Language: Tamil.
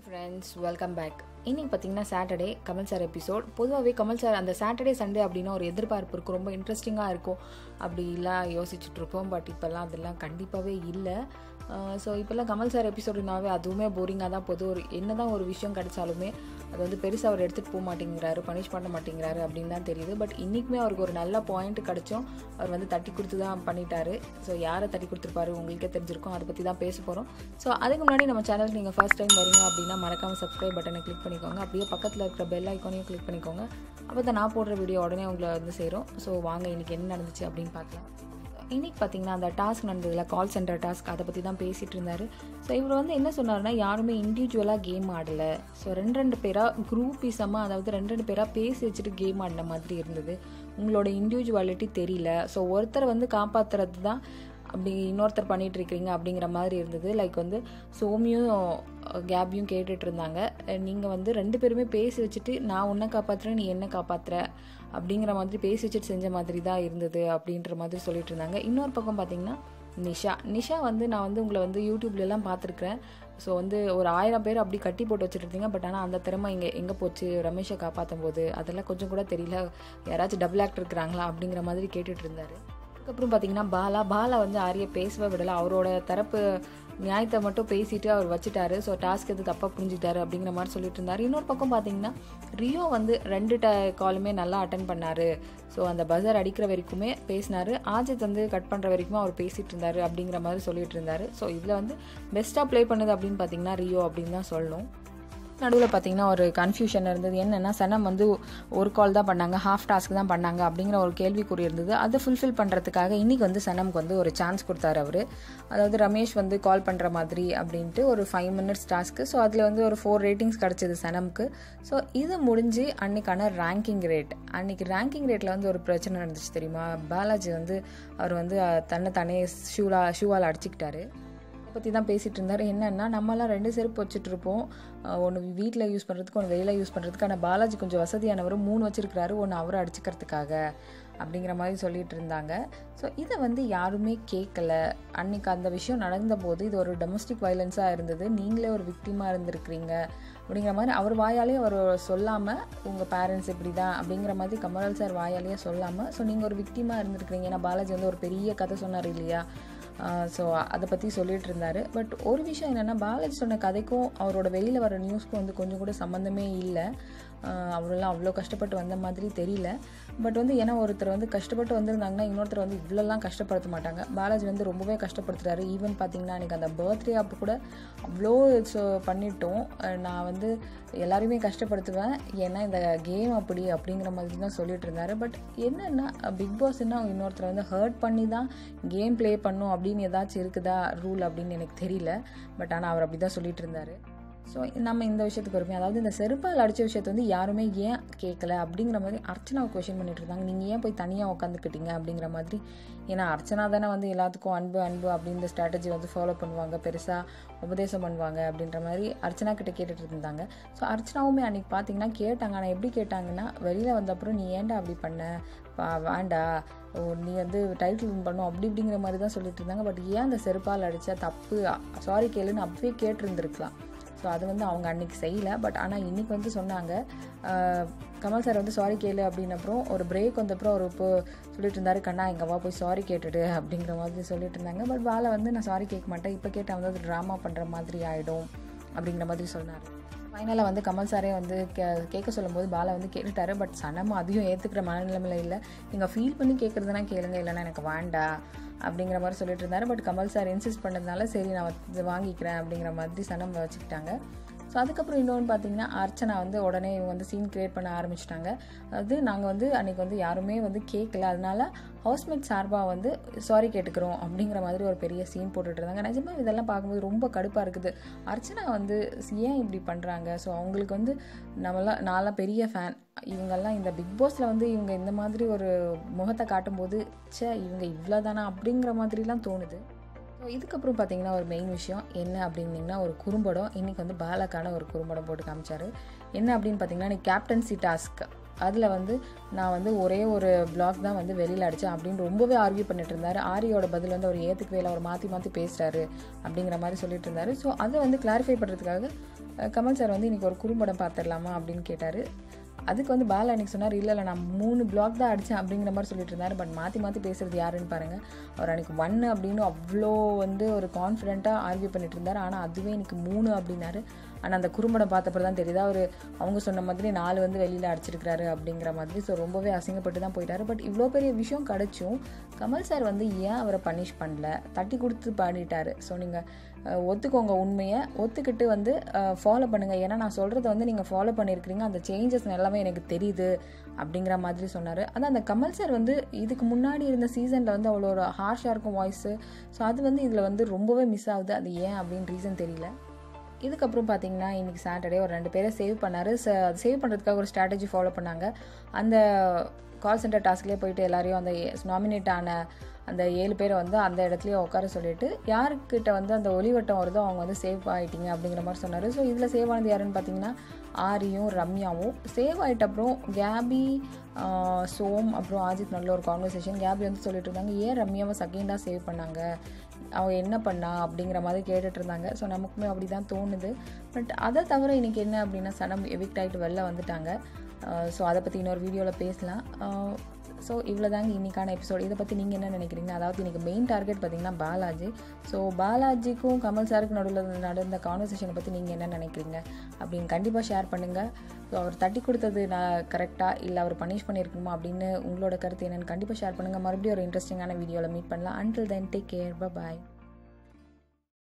ஃப்ரெண்ட்ஸ் வெல்கம் பேக் இன்னைக்கு பார்த்தீங்கன்னா சாட்டர்டே கமல் சார் எபிசோட் பொதுவாகவே கமல் சார் அந்த சாட்டர்டே சண்டே அப்படின்னா ஒரு எதிர்பார்ப்பு இருக்கும் ரொம்ப இன்ட்ரெஸ்டிங்காக இருக்கும் அப்படிலாம் யோசிச்சுட்டு இருப்போம் பட் இப்போல்லாம் அதெல்லாம் கண்டிப்பாகவே இல்லை ஸோ இப்போல்லாம் கமல் சார் எபிசோடுனாவே அதுவுமே போரிங்காக தான் போகுது ஒரு என்ன தான் ஒரு விஷயம் கிடைச்சாலுமே அது வந்து பெருசாக அவர் எடுத்துகிட்டு போக மாட்டேங்கிறாரு பனிஷ் பண்ண மாட்டேங்கிறாரு அப்படின்னு தான் தெரியுது பட் இன்றைக்குமே அவருக்கு ஒரு நல்ல பாயிண்ட் கிடச்சும் அவர் வந்து தட்டி கொடுத்து தான் பண்ணிட்டாரு ஸோ யாரை தட்டி கொடுத்துருப்பாரு உங்களுக்கே தெரிஞ்சிருக்கும் அதை பற்றி தான் பேச போகிறோம் ஸோ அதுக்கு முன்னாடி நம்ம சேனலுக்கு நீங்கள் ஃபர்ஸ்ட் டைம் வரீங்க அப்படின்னா மறக்காமல் சப்ஸ்கிரைப் பட்டனை கிளிக் பண்ணிக்கோங்க அப்படியே பக்கத்தில் இருக்கிற பெல் ஐக்கானையும் கிளிக் பண்ணிக்கோங்க அப்போ தான் நான் போடுற வீடியோ உடனே உங்களை வந்து சேரும் ஸோ வாங்க இன்றைக்கி என்ன நடந்துச்சு அப்படின்னு பார்க்கலாம் இன்றைக்கி பார்த்தீங்கன்னா அந்த டாஸ்க் நடந்ததில்ல கால் சென்டர் டாஸ்க் அதை பற்றி தான் பேசிகிட்டு இருந்தார் ஸோ இவர் வந்து என்ன சொன்னார்னா யாருமே இண்டிவிஜுவலாக கேம் ஆடலை ஸோ ரெண்டு ரெண்டு பேராக குரூப்பிசமாக அதாவது ரெண்டு ரெண்டு பேராக பேசி வச்சுட்டு கேம் ஆடின மாதிரி இருந்தது உங்களோட இண்டிவிஜுவாலிட்டி தெரியல ஸோ ஒருத்தரை வந்து காப்பாற்றுறது தான் அப்படி இன்னொருத்தர் பண்ணிட்டு இருக்கிறீங்க அப்படிங்கிற மாதிரி இருந்தது லைக் வந்து சோமியும் கேபியும் கேட்டுட்டு இருந்தாங்க நீங்கள் வந்து ரெண்டு பேருமே பேசி வச்சுட்டு நான் உன்னை காப்பாற்றுறேன் நீ என்ன காப்பாற்றுற அப்படிங்கிற மாதிரி பேசி வச்சுட்டு செஞ்ச மாதிரி தான் இருந்தது அப்படின்ற மாதிரி சொல்லிட்டு இருந்தாங்க இன்னொரு பக்கம் பார்த்தீங்கன்னா நிஷா நிஷா வந்து நான் வந்து உங்களை வந்து யூடியூப்லலாம் பார்த்துருக்குறேன் ஸோ வந்து ஒரு ஆயிரம் பேர் அப்படி கட்டி போட்டு வச்சுருந்தீங்க பட் ஆனால் அந்த திறமை இங்கே எங்கே போச்சு ரமேஷை காப்பாற்றும் போது அதெல்லாம் கொஞ்சம் கூட தெரியல யாராச்சும் டபுள் ஆக்ட் இருக்கிறாங்களா அப்படிங்கிற மாதிரி கேட்டுட்டு இருந்தாரு அதுக்கப்புறம் பார்த்தீங்கன்னா பாலா பாலா வந்து ஆரிய பேசவே விடலை அவரோட தரப்பு நியாயத்தை மட்டும் பேசிட்டு அவர் வச்சுட்டாரு ஸோ டாஸ்க் எது தப்பாக புரிஞ்சுட்டாரு அப்படிங்கிற மாதிரி சொல்லிட்டு இருந்தார் இன்னொரு பக்கம் பார்த்தீங்கன்னா ரியோ வந்து ரெண்டு ட காலுமே நல்லா அட்டன் பண்ணார் ஸோ அந்த பஜார் அடிக்கிற வரைக்குமே பேசினார் ஆஜித் வந்து கட் பண்ணுற வரைக்குமே அவர் பேசிகிட்டு இருந்தார் அப்படிங்கிற மாதிரி சொல்லிட்டு இருந்தார் ஸோ இதில் வந்து பெஸ்ட்டாக ப்ளே பண்ணுது அப்படின்னு பார்த்தீங்கன்னா ரியோ அப்படின்னு தான் சொல்லணும் நடுவில் பார்த்தீங்கன்னா ஒரு கன்ஃபியூஷன் இருந்தது என்னென்னா சனம் வந்து ஒரு கால் தான் பண்ணாங்க ஹாஃப் டாஸ்க் தான் பண்ணாங்க அப்படிங்கிற ஒரு கேள்விக்குறி இருந்தது அதை ஃபுல்ஃபில் பண்ணுறதுக்காக இன்றைக்கி வந்து சனம்க்கு வந்து ஒரு சான்ஸ் கொடுத்தாரு அவர் அதாவது ரமேஷ் வந்து கால் பண்ணுற மாதிரி அப்படின்ட்டு ஒரு ஃபைவ் மினிட்ஸ் டாஸ்க்கு ஸோ அதில் வந்து ஒரு ஃபோர் ரேட்டிங்ஸ் கிடச்சிது சனம்க்கு ஸோ இது முடிஞ்சு அன்றைக்கான ரேங்கிங் ரேட் அன்றைக்கி ரேங்கிங் ரேட்டில் வந்து ஒரு பிரச்சனை நடந்துச்சு தெரியுமா பாலாஜி வந்து அவர் வந்து தன்னை தானே ஷூலா ஷூவால் அடிச்சுக்கிட்டாரு பற்றி தான் பேசிகிட்டு இருந்தார் என்னென்னா நம்மலாம் ரெண்டு செருப்பு வச்சுட்டு இருப்போம் ஒன்று வீட்டில் யூஸ் பண்ணுறதுக்கு ஒன்று வெளியில் யூஸ் பண்ணுறதுக்கு ஆனால் பாலாஜி கொஞ்சம் வசதியானவர் மூணு வச்சுருக்கிறாரு ஒன்று அவரை அடிச்சுக்கிறதுக்காக அப்படிங்கிற மாதிரி சொல்லிட்டு இருந்தாங்க ஸோ இதை வந்து யாருமே கேட்கல அன்னைக்கு அந்த விஷயம் நடந்தபோது இது ஒரு டொமஸ்டிக் வயலன்ஸாக இருந்தது நீங்களே ஒரு விக்டிமாக இருந்திருக்கிறீங்க அப்படிங்கிற மாதிரி அவர் வாயாலே அவர் சொல்லாமல் உங்கள் பேரண்ட்ஸ் இப்படி தான் அப்படிங்கிற மாதிரி கமலால் சார் வாயாலேயே சொல்லாமல் ஸோ நீங்கள் ஒரு விக்டிமாக இருந்திருக்கிறீங்க ஏன்னா பாலாஜி வந்து ஒரு பெரிய கதை சொன்னார் இல்லையா ஸோ அதை பற்றி சொல்லிட்டு இருந்தார் பட் ஒரு விஷயம் என்னென்னா பாலாஜி சொன்ன கதைக்கும் அவரோட வெளியில் வர நியூஸ்க்கும் வந்து கொஞ்சம் கூட சம்மந்தமே இல்லை அவரெல்லாம் அவ்வளோ கஷ்டப்பட்டு வந்த மாதிரி தெரியல பட் வந்து ஏன்னா ஒருத்தர் வந்து கஷ்டப்பட்டு வந்திருந்தாங்கன்னா இன்னொருத்தர் வந்து இவ்வளோலாம் கஷ்டப்படுத்த மாட்டாங்க பாலாஜி வந்து ரொம்பவே கஷ்டப்படுத்துறாரு ஈவன் பார்த்தீங்கன்னா எனக்கு அந்த பர்த்டே அப்போ கூட அவ்வளோ ஸோ பண்ணிட்டோம் நான் வந்து எல்லாருமே கஷ்டப்படுத்துவேன் ஏன்னா இந்த கேம் அப்படி அப்படிங்கிற மாதிரி தான் சொல்லிட்டு இருந்தாரு பட் என்னென்னா பிக் பாஸ்ன்னா இன்னொருத்தர் வந்து ஹர்ட் பண்ணி தான் கேம் ப்ளே பண்ணும் அப்படின்னு ஏதாச்சும் இருக்குதா ரூல் அப்படின்னு எனக்கு தெரியல பட் ஆனால் அவர் அப்படி தான் சொல்லிட்டு இருந்தார் ஸோ நம்ம இந்த விஷயத்துக்கு வருமே அதாவது இந்த செருப்பால் அடித்த விஷயத்தை வந்து யாருமே ஏன் கேட்கல அப்படிங்கிற மாதிரி அர்ச்சனாவை கொஷின் பண்ணிட்டு இருந்தாங்க நீங்கள் ஏன் போய் தனியாக உட்காந்துக்கிட்டீங்க அப்படிங்கிற மாதிரி ஏன்னா அர்ச்சனா தானே வந்து எல்லாத்துக்கும் அன்பு அன்பு அப்படின்ற ஸ்ட்ராட்டஜி வந்து ஃபாலோ பண்ணுவாங்க பெருசாக உபதேசம் பண்ணுவாங்க அப்படின்ற மாதிரி அர்ச்சனா கிட்ட கேட்டுட்டு இருந்தாங்க ஸோ அர்ச்சனாவுமே அன்றைக்கி பார்த்தீங்கன்னா கேட்டாங்க ஆனால் எப்படி கேட்டாங்கன்னா வெளியில் வந்த அப்புறம் நீ ஏன்டா அப்படி பண்ண வேண்டா ஓ நீ வந்து டைட்டில் வின் பண்ணும் அப்படி இப்படிங்கிற மாதிரி தான் சொல்லிட்டு இருந்தாங்க பட் ஏன் அந்த செருப்பால் அடித்தா தப்பு சாரி கேளுன்னு அப்பவே கேட்டிருந்துருக்கலாம் ஸோ அது வந்து அவங்க அன்றைக்கி செய்யலை பட் ஆனால் இன்றைக்கி வந்து சொன்னாங்க கமல் சார் வந்து சாரி கேளு அப்படின்னப்புறம் ஒரு பிரேக் வந்தப்புறம் அவர் இப்போ சொல்லிட்டு இருந்தார் கண்ணா எங்கள் வா போய் சாரி கேட்டுடு அப்படிங்கிற மாதிரி சொல்லிட்டு இருந்தாங்க பட் பாலை வந்து நான் சாரி கேட்க மாட்டேன் இப்போ கேட்டால் வந்து அது ட்ராமா பண்ணுற மாதிரி ஆகிடும் அப்படிங்கிற மாதிரி சொன்னார் ஃபைனலாக வந்து கமல் சாரே வந்து கே கேட்க சொல்லும்போது பாலை வந்து கேட்டுட்டாரு பட் சனமும் அதையும் ஏற்றுக்கிற மனநிலைமையில் இல்லை நீங்கள் ஃபீல் பண்ணி கேட்குறதுனா கேளுங்க இல்லைன்னா எனக்கு வேண்டாம் அப்படிங்கிற மாதிரி சொல்லிட்டு இருந்தாரு பட் கமல் சார் இன்சிஸ்ட் பண்ணதுனால சரி நான் வாங்கிக்கிறேன் அப்படிங்கிற மாதிரி சனம் வச்சுக்கிட்டாங்க ஸோ அதுக்கப்புறம் இன்னொன்று பார்த்தீங்கன்னா அர்ச்சனா வந்து உடனே இவங்க வந்து சீன் க்ரியேட் பண்ண ஆரம்பிச்சிட்டாங்க அதாவது நாங்கள் வந்து அன்றைக்கி வந்து யாருமே வந்து கேட்கல அதனால ஹவுஸ்மேட் சார்பாக வந்து சாரி கேட்டுக்கிறோம் அப்படிங்கிற மாதிரி ஒரு பெரிய சீன் போட்டுட்டு இருந்தாங்க நிஜமாக இதெல்லாம் பார்க்கும்போது ரொம்ப கடுப்பாக இருக்குது அர்ச்சனா வந்து ஏன் இப்படி பண்ணுறாங்க ஸோ அவங்களுக்கு வந்து நம்மளாம் நான்லாம் பெரிய ஃபேன் இவங்கெல்லாம் இந்த பிக் பாஸில் வந்து இவங்க இந்த மாதிரி ஒரு முகத்தை காட்டும்போது சே இவங்க இவ்வளோ தானா அப்படிங்கிற மாதிரிலாம் தோணுது ஸோ இதுக்கப்புறம் பார்த்தீங்கன்னா ஒரு மெயின் விஷயம் என்ன அப்படின்னீங்கன்னா ஒரு குறும்படம் இன்றைக்கி வந்து பாலாக்கான ஒரு குறும்படம் போட்டு காமிச்சார் என்ன அப்படின்னு பார்த்தீங்கன்னா இன்றைக்கி கேப்டன்சி டாஸ்க் அதில் வந்து நான் வந்து ஒரே ஒரு பிளாக் தான் வந்து வெளியில் அடித்தேன் அப்படின்னு ரொம்பவே ஆர்கியூ பண்ணிட்டு இருந்தார் ஆரியோட பதில் வந்து அவர் ஏற்றுக்கவே இல்லை அவர் மாற்றி மாற்றி பேசுகிறாரு அப்படிங்கிற மாதிரி சொல்லிட்டு இருந்தார் ஸோ அதை வந்து கிளாரிஃபை பண்ணுறதுக்காக அஹ், கமல் சார் வந்து இன்றைக்கி ஒரு குறும்படம் பார்த்துடலாமா அப்படின்னு கேட்டார் அதுக்கு வந்து பாலா அன்னைக்கு சொன்னார் இல்லை இல்லை நான் மூணு பிளாக் தான் அடித்தேன் அப்படிங்கிற மாதிரி சொல்லிட்டு இருந்தார் பட் மாற்றி மாற்றி பேசுகிறது யாருன்னு பாருங்கள் அவர் அன்றைக்கி ஒன்று அப்படின்னு அவ்வளோ வந்து ஒரு கான்ஃபிடென்ட்டாக ஆர்கியூ பண்ணிட்டு இருந்தார் ஆனால் அதுவே இன்னைக்கு மூணு அப்படின்னாரு ஆனால் அந்த குறும்படம் பார்த்தப்பறம் தான் தெரியுது அவர் அவங்க சொன்ன மாதிரி நாலு வந்து வெளியில் அடிச்சிருக்கிறாரு அப்படிங்கிற மாதிரி ஸோ ரொம்பவே அசிங்கப்பட்டு தான் போயிட்டாரு பட் இவ்வளோ பெரிய விஷயம் கிடச்சும் கமல் சார் வந்து ஏன் அவரை பனிஷ் பண்ணல தட்டி கொடுத்து பாடிட்டாரு ஸோ நீங்கள் ஒத்துக்கோங்க உண்மையை ஒத்துக்கிட்டு வந்து ஃபாலோ பண்ணுங்கள் ஏன்னா நான் சொல்கிறத வந்து நீங்கள் ஃபாலோ பண்ணியிருக்கிறீங்க அந்த சேஞ்சஸ் எல்லாமே எனக்கு தெரியுது அப்படிங்கிற மாதிரி சொன்னார் அதான் அந்த கமல் சார் வந்து இதுக்கு முன்னாடி இருந்த சீசனில் வந்து அவ்வளோ ஒரு ஹார்ஷாக இருக்கும் வாய்ஸு ஸோ அது வந்து இதில் வந்து ரொம்பவே மிஸ் ஆகுது அது ஏன் அப்படின்னு ரீசன் தெரியல இதுக்கப்புறம் பார்த்தீங்கன்னா இன்றைக்கி சாட்டர்டே ஒரு ரெண்டு பேரை சேவ் பண்ணார் சேவ் பண்ணுறதுக்காக ஒரு ஸ்ட்ராட்டஜி ஃபாலோ பண்ணாங்க அந்த கால் சென்டர் டாஸ்க்லேயே போயிட்டு எல்லாரையும் அந்த நாமினேட் ஆன அந்த ஏழு பேரை வந்து அந்த இடத்துலயே உட்கார சொல்லிட்டு யாருக்கிட்ட வந்து அந்த ஒளிவட்டம் வருதோ அவங்க வந்து சேவ் ஆகிட்டீங்க அப்படிங்கிற மாதிரி சொன்னார் ஸோ இதில் சேவ் ஆனது யாருன்னு பார்த்தீங்கன்னா ஆரியும் ரம்யாவும் சேவ் ஆகிட்ட அப்புறம் கேபி ஆஹ், சோம் அப்புறம் ஆஜித் நல்ல ஒரு கான்வர்சேஷன் கேபி வந்து சொல்லிட்டு இருந்தாங்க ஏன் ரம்யாவை செகண்டாக சேவ் பண்ணாங்க அவள் என்ன பண்ணா அப்படிங்கிற மாதிரி கேட்டுட்டு இருந்தாங்க ஸோ நமக்குமே அப்படி தான் தோணுது பட் அதை தவிர இன்னைக்கு என்ன அப்படின்னா சனம் எவிக்ட் ஆகிட்டு வெளில வந்துட்டாங்க ஸோ அதை பற்றி இன்னொரு வீடியோவில் பேசலாம் ஸோ இவ்வளோ தாங்க இன்றைக்கான எபிசோட் இதை பற்றி நீங்கள் என்ன நினைக்கிறீங்க அதாவது இன்றைக்கி மெயின் டார்கெட் பார்த்தீங்கன்னா பாலாஜி ஸோ பாலாஜிக்கும் கமல் சாருக்கு நடுவில் நடந்த கான்வர்சேஷனை பற்றி நீங்கள் என்ன நினைக்கிறீங்க அப்படின்னு கண்டிப்பாக ஷேர் பண்ணுங்கள் ஸோ அவர் தட்டி கொடுத்தது நான் கரெக்டாக இல்லை அவர் பனிஷ் பண்ணியிருக்கணுமா அப்படின்னு உங்களோட கருத்து என்னென்னு கண்டிப்பாக ஷேர் பண்ணுங்கள் மறுபடியும் ஒரு இன்ட்ரெஸ்டிங்கான வீடியோவில் மீட் பண்ணலாம் அன்டில் தென் டேக் கேர் பாய்